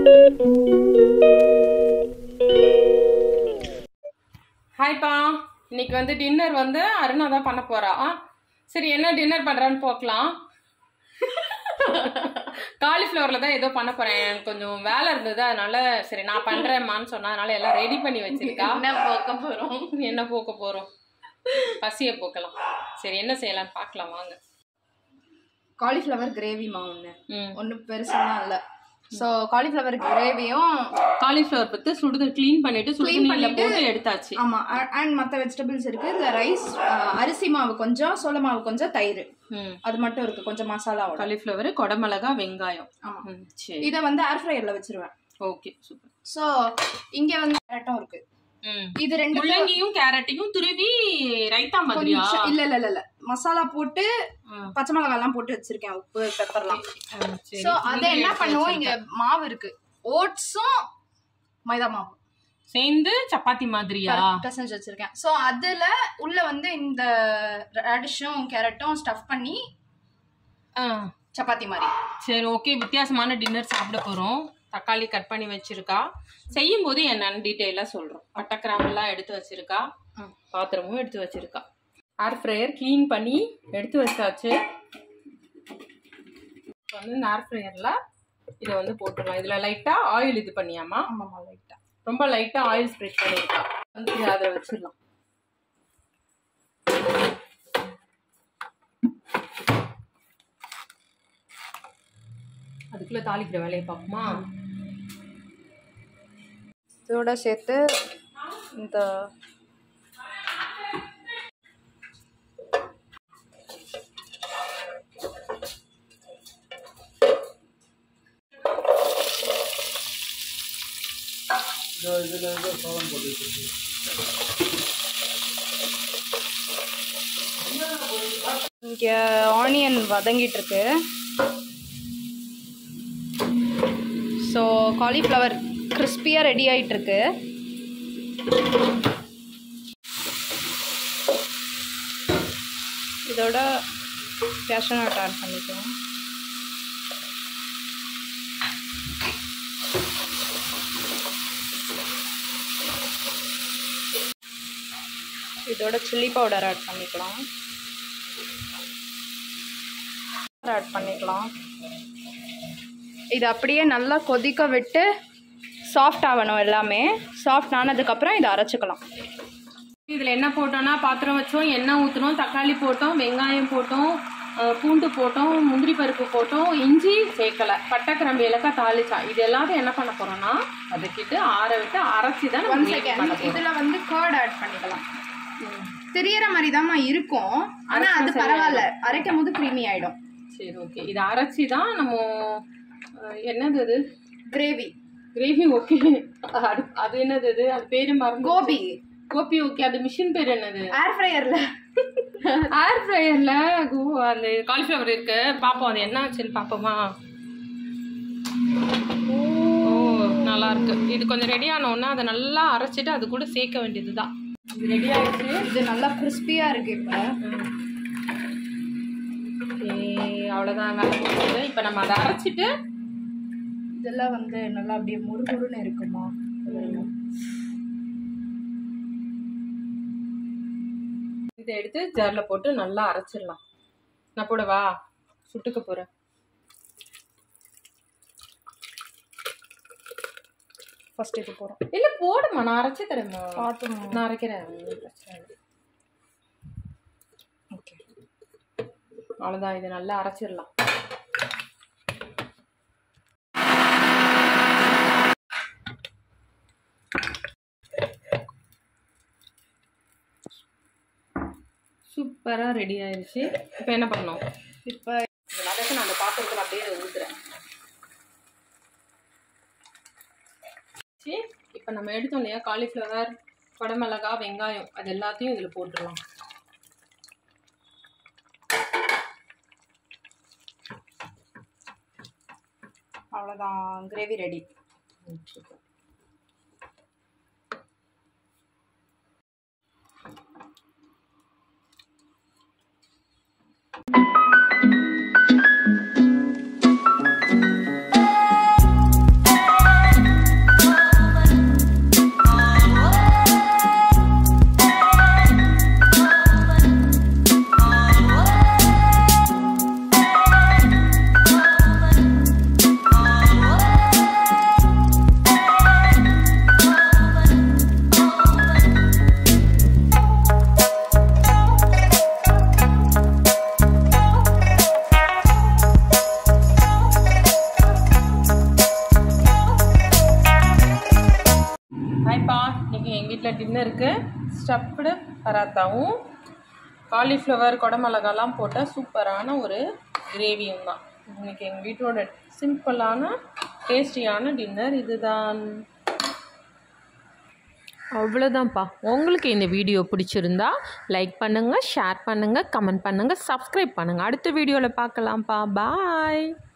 ஹாய்ப்பா இன்னைக்கு வந்து டின்னர் வந்து அருணா தான் பண்ண போறா சரி என்ன டின்னர் பண்றான்னு பார்க்கலாம் காலிஃப்ளவர்ல தான் ஏதோ பண்ண போறேன் எனக்கு கொஞ்சம் வேலை இருந்தது அதனால சரி நான் பண்றேம்மான்னு சொன்னா அதனால எல்லாம் ரெடி பண்ணி வச்சிருக்கா என்ன பார்க்க போறோம் என்ன போக்க போறோம் பசிய போக்கலாம் சரி என்ன செய்யலாம்னு பார்க்கலாம் வாங்க காலிஃப்ளவர் கிரேவிமா ஒன்று ம் ஒன்றும் பெருசாலாம் இல்லை ஸோ காலிஃப்ளவர் கிரேவியும் காலிஃப்ளவர் பத்தி சுடுதல் க்ளீன் பண்ணிட்டு Clean சுடுதண்ணில பண்ணிட்டு- போட்டு எடுத்தாச்சு ஆமாம் அண்ட் மற்ற வெஜிடபிள்ஸ் இருக்குது இந்த ரைஸ் அரிசி மாவு கொஞ்சம் சோள மாவு கொஞ்சம் தயிர் ம் அது மட்டும் இருக்குது கொஞ்சம் மசாலாவோட காலிஃப்ளவர் கொடமிளகா வெங்காயம் ஆமாம் ம் சரி இதை வந்து ஏர் ஃப்ரையரில் வச்சிருவேன் ஓகே சூப்பர் ஸோ இங்கே வந்து கேரட்டும் இருக்கு ம் இது ரெண்டு முள்ளங்கியும் கேரட்டையும் துருவி ரைத்தா மாதிரியா கொஞ்சம் இல்ல இல்ல இல்ல இல்ல மசாலா போட்டு ஆ. பச்சை மிளகாய் எல்லாம் போட்டு வச்சிருக்கேன் உப்பு பெப்பர்லாம் ஆ, சரி. சோ அதை இது என்ன எடுத்து பண்ணுவோம் வச்சிருக்கேன். இங்க மாவு இருக்கு ஓட்ஸும் மைதா மாவு சேர்ந்து சப்பாத்தி மாதிரியா பிசைஞ்சு வச்சிருக்கேன் சோ அதுல உள்ள வந்து இந்த ரேடிஷும் கேரட்டும் ஸ்டஃப் பண்ணி ஆ, சப்பாத்தி மாதிரி சரி ஓகே வித்தியாசமான டின்னர் சாப்பிட போறோம் தக்காளி கட் பண்ணி வச்சிருக்கா செய்யும் போது என்னன்னு டீட்டெயிலாக சொல்றோம் பட்டை கிராம்பெல்லாம் எடுத்து வச்சிருக்கா ம். பாத்திரமும் எடுத்து வச்சிருக்கா ஏர் ஃப்ரையர் க்ளீன் பண்ணி எடுத்து வச்சாச்சு இப்போ வந்து இந்த ஏர் ஃப்ரையரில் இதை வந்து போட்டுடலாம் இதில் லைட்டாக ஆயில் இது பண்ணியாமா ஆமாமா லைட்டா ரொம்ப லைட்டாக ஆயில் ஸ்ப்ரெட் பண்ணியிருக்கா வந்து இதை அதில் வச்சிடலாம் அதுக்குள்ளே தாளிக்கிற வேலையை பார்ப்போமா இதோட சேர்த்து இந்த இங்க ஆனியன் வதங்கிட்டு இருக்கு ஸோ காலிஃப்ளவர் கிறிஸ்பியாக ரெடி ஆயிட்டு இருக்கு இதோட கேஷ்யூ நட் ஆட் பண்ணிக்கலாம் இதோட சில்லி பவுடர் ஆட் பண்ணிக்கலாம் ஆட் பண்ணிக்கலாம் இது அப்படியே நல்லா கொதிக்க விட்டு சாஃப்ட் ஆகணும் எல்லாமே சாஃப்ட் ஆனதுக்கப்புறம் இதை அரைச்சிக்கலாம் இதில் என்ன போட்டோம்னா பாத்திரம் வச்சோம் எண்ணெய் ஊற்றினோம் தக்காளி போட்டோம் வெங்காயம் போட்டோம் அஹ், பூண்டு போட்டோம் முந்திரி பருப்பு போட்டோம் இஞ்சி சேர்க்கலை பட்டை கிரம்பு ஏலக்காய் தாளிச்சா இது எல்லாத்தையும் என்ன பண்ண போறோம்னா வதக்கிட்டு ஆற விட்டு அரைச்சி தான் ஒன் நம்ம mix பண்ண செகண்ட் போறோம். இதில் வந்து கர்ட் ஆட் பண்ணிக்கலாம் தெரியற மாதிரி தான்மா இருக்கும் ஆனால் அது பரவாயில்ல அரைக்கும் போது க்ரீமி ஆயிடும் சரி ஓகே இது அரைச்சி தான் நம்ம அஹ், என்னது அது கிரேவி கிரேவி ஓகே அது அது என்னது அது அது பேரு மறந்து கோபி கோபி ஓகே அது மிஷின் பேர் என்னது ஏர் ஃப்ரையரில் ஏர் ஃப்ரையர்ல அந்த காலிஃப்ளவர் இருக்கு பாப்போம் அது என்ன ஆச்சுன்னு பாப்போமா ஓ நல்லா இருக்கு இது கொஞ்சம் ரெடி ஆனோன்னா அதை நல்லா அரைச்சிட்டு அது கூட சேர்க்க வேண்டியதுதான் இது ரெடி ஆயிடுச்சு இது நல்லா கிறிஸ்பியாக இருக்கு இப்போ Okay, அவ்வளோதான் வேலை முடிஞ்சது இப்போ நம்ம அதை அரைச்சிட்டு இதெல்லாம் வந்து நல்லா அப்படியே முறுமுறுன்னு இருக்குமா இதை எடுத்து ஜாரில் போட்டு நல்லா அரைச்சிடலாம் நான் போடவா சுட்டுக்க போகிறேன் ஃபர்ஸ்ட் இது போகிறோம் இல்லை போடுமா நான் அரைச்சி தரேம்மா பார்த்துமா நான் அரைக்கிறேன் ஒண்ணும் பிரச்சனை இல்லை ஓகே அவ்வளோதான் இதை நல்லா அரைச்சிடலாம் சூப்பராக ரெடி ஆயிடுச்சு இப்போ என்ன பண்ணோம் இப்போ இந்த வதக்க நான் அந்த பாத்திரத்தில் அப்படியே ஊற்றுறேன் இப்போ நம்ம எடுத்தோம் இல்லையா காலிஃப்ளவர் குடமிளகா வெங்காயம் அது எல்லாத்தையும் இதில் போட்டுடலாம் அவ்வளோதான் கிரேவி ரெடி டின்னருக்கு ஸ்டப்டு பராத்தாவும் காலிஃப்ளவர் குடமிளகாலாம் போட்ட சூப்பரான ஒரு கிரேவியும் தான் இன்னைக்கு எங்கள் வீட்டோட சிம்பிளான டேஸ்டியான டின்னர் இதுதான் அவ்வளோதான்ப்பா உங்களுக்கு இந்த வீடியோ பிடிச்சிருந்தா லைக் பண்ணுங்கள் ஷேர் பண்ணுங்கள் கமெண்ட் பண்ணுங்கள் சப்ஸ்கிரைப் பண்ணுங்கள் அடுத்த வீடியோவில் பார்க்கலாம்ப்பா பாய்